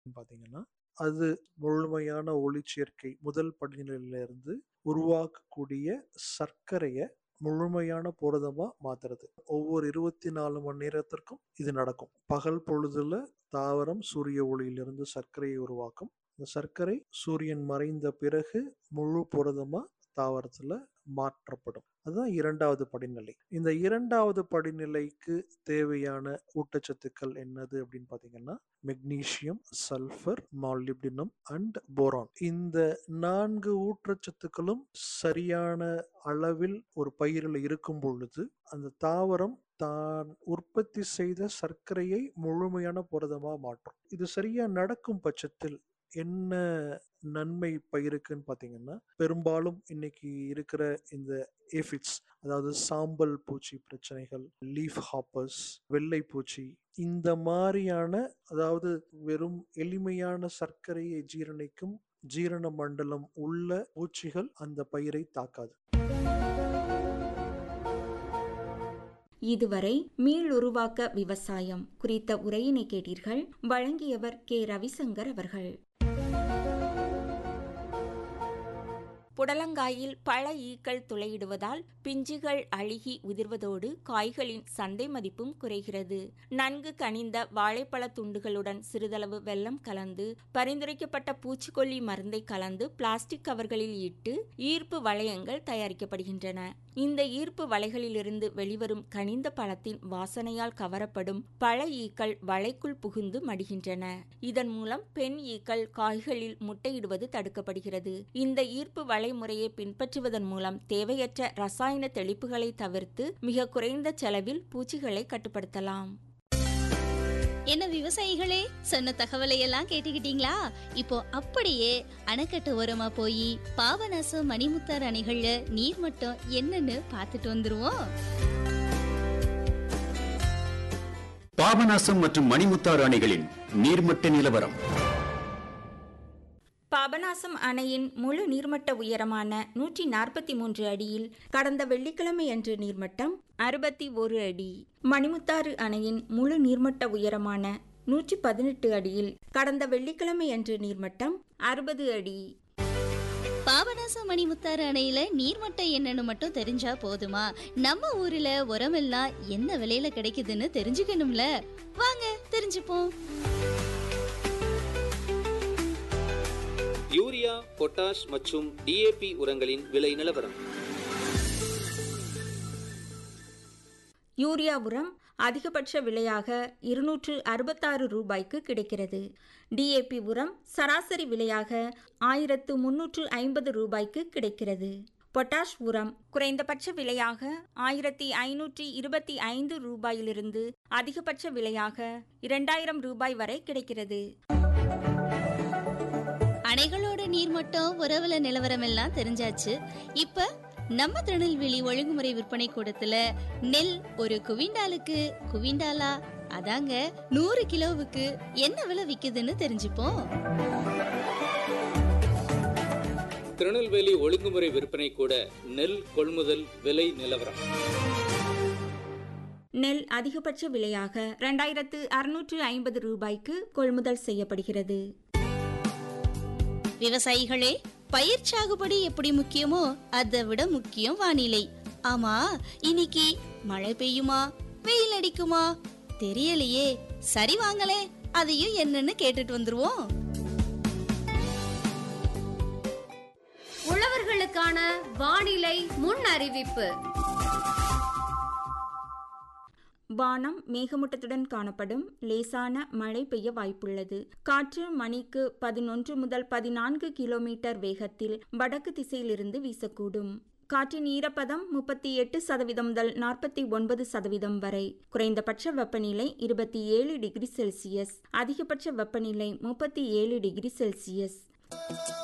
பார்த்தீங்கன்னா, அது முழுமையான ஒளிச்சேர்க்கை முதல் படிநிலையிலிருந்து உருவாக்கக்கூடிய சர்க்கரைய முழுமையான புரதமா மாத்துறது. ஒவ்வொரு 24 மணி நேரத்திற்கும் இது நடக்கும். பகல் பொழுதுல தாவரம் சூரிய ஒளியிலிருந்து சர்க்கரையை உருவாக்கும். இந்த சர்க்கரை சூரியன் மறைந்த பிறகு முழு புரதமா தாவரத்துல மாற்றப்படும். அதுதான் 2வது படிநிலை. இந்த 2வது படிநிலைக்கு தேவையான ஊட்டச்சத்துக்கள் என்னது அப்படின்னு பார்த்தீங்கன்னா, magnesium, sulphur, molybdenum and boron. இந்த 4 ஊட்டச்சத்துக்களும் சரியான அளவில் ஒரு பயிரில இருக்கும் பொழுது, அந்த தாவரம் தான் உற்பத்தி செய்த சர்க்கரையை முழுமையான புரதமா மாற்றும். இது சரியா நடக்கும் பட்சத்தில் என்ன நன்மை பயிருக்குன்னு பார்த்தீங்கன்னா, பெரும்பாலும் இன்னைக்கு இருக்கிற இந்த ஏஃபிட்ஸ் அதாவது சாம்பல் பூச்சி பிரச்சனைகள், லீஃப் ஹாப்பர்ஸ், வெள்ளை பூச்சி இந்த மாரியான அதாவது வெறும் எளிமையான சர்க்கரையை ஜீரணிக்கும் ஜீரண மண்டலம் உள்ள பூச்சிகள் அந்த பயிரை தாக்காது. இதுவரை மீளுருவாக்க விவசாயம் குறித்த உரையினை கேட்டீர்கள். வழங்கியவர் கே. ரவிசங்கர் அவர்கள். புடலங்காயில் பல ஈக்கள் துளையிடுவதால் பிஞ்சுகள் அழுகி உதிர்வதோடு காய்களின் சந்தை மதிப்பும் குறைகிறது. நன்கு கனிந்த வாழைப்பழ துண்டுகளுடன் சிறிதளவு வெல்லம் கலந்து பரிந்துரைக்கப்பட்ட பூச்சிக்கொல்லி மருந்தை கலந்து பிளாஸ்டிக் கவர்களில் இட்டு ஈர்ப்பு வளையங்கள் தயாரிக்கப்படுகின்றன. இந்த ஈர்ப்பு வலைகளிலிருந்து வெளிவரும் கனிந்த பழத்தின் வாசனையால் கவரப்படும் பழ ஈக்கள் வலைக்குள் புகுந்து மடிகின்றன. இதன் மூலம் பெண் ஈக்கள் காய்களில் முட்டையிடுவது தடுக்கப்படுகிறது. இந்த ஈர்ப்பு வலை முறையை பின்பற்றுவதன் மூலம் தேவையற்ற ரசாயன தெளிப்புகளை தவிர்த்து மிக குறைந்த செலவில் பூச்சிகளை கட்டுப்படுத்தலாம். என்ன விவசாயிகளே சொன்ன தகவலை எல்லாம் கேட்டுக்கிட்டீங்களா இப்போ அப்படியே அணைக்கட்டு ஓரமா போய் பாபநாசம் மணிமுத்தார் அணைகள்ல நீர்மட்டம் என்னன்னு பார்த்துட்டு வந்துருவோம் பாபநாசம் மற்றும் மணிமுத்தாறு அணைகளின் நீர்மட்ட நிலவரம் பாபநாசம் அணையின் முழு நீர்மட்ட உயரமான நூற்றி நாற்பத்தி மூன்று அடியில் கடந்த வெள்ளிக்கிழமையன்று நீர்மட்டம் அறுபத்தி ஒரு அடி மணிமுத்தாறு அணையின் முழு நீர்மட்ட உயரமான நூற்றி பதினெட்டு அடியில் கடந்த வெள்ளிக்கிழமையன்று நீர்மட்டம் அறுபது அடி பாபநாசம் மணிமுத்தாறு அணையில நீர்மட்டம் என்னன்னு மட்டும் தெரிஞ்சா போதுமா நம்ம ஊர்ல உரமெல்லாம் என்ன விலையில கிடைக்குதுன்னு தெரிஞ்சுக்கணும்ல வாங்க தெரிஞ்சுப்போம் யூரியா பொட்டாஷ் மற்றும் டிஏபி உரங்களின் விலை நிலவரம் யூரியா உரம் அதிகபட்ச விலையாக இருநூற்று அறுபத்தாறு ரூபாய்க்கு கிடைக்கிறது டிஏபி உரம் சராசரி விலையாக ஆயிரத்து முன்னூற்று ஐம்பது ரூபாய்க்கு கிடைக்கிறது பொட்டாஷ் உரம் குறைந்தபட்ச விலையாக ஆயிரத்தி ஐநூற்றி இருபத்தி ஐந்து ரூபாயிலிருந்து அதிகபட்ச விலையாக இரண்டாயிரம் ரூபாய் வரை கிடைக்கிறது அணைகளோட நீர்மட்டம் உறவுல நிலவரம் எல்லாம் தெரிஞ்சாச்சு இப்ப நம்ம திருநெல்வேலி ஒழுங்குமுறை விற்பனை கூடத்துல நெல் ஒரு குவிண்டாலுக்கு குவிண்டாலா அதாங்க நூறு கிலோவுக்கு என்ன விலை விக்குதுன்னு தெரிஞ்சுப்போம் திருநெல்வேலி ஒழுங்குமுறை விற்பனை கூட நெல் கொள்முதல் விலை நிலவரம் நெல் அதிகபட்ச விலையாக இரண்டாயிரத்து அறுநூற்று ஐம்பது ரூபாய்க்கு கொள்முதல் செய்யப்படுகிறது விவசாயிகளே பயிர் சாகுபடி எப்படி முக்கியமோ அதை விட முக்கியம் வானிலை ஆமா இன்னைக்கு மழை பெய்யுமா வெயில் அடிக்குமா தெரியலையே சரி வாங்களே அதையும் என்னன்னு கேட்டுட்டு வந்துருவோம் உழவர்களுக்கான வானிலை முன் அறிவிப்பு வானம் மேகமூட்டத்துடன் காணப்படும் லேசான மழை பெய்ய வாய்ப்புள்ளது காற்று மணிக்கு பதினொன்று முதல் பதினான்கு கிலோமீட்டர் வேகத்தில் வடக்கு திசையிலிருந்து வீசக்கூடும் காற்றின் ஈரப்பதம் முப்பத்தி எட்டு சதவீதம் முதல் நாற்பத்தி ஒன்பது சதவீதம் வரை குறைந்தபட்ச வெப்பநிலை இருபத்தி ஏழு டிகிரி செல்சியஸ் அதிகபட்ச வெப்பநிலை முப்பத்தி ஏழு டிகிரி செல்சியஸ்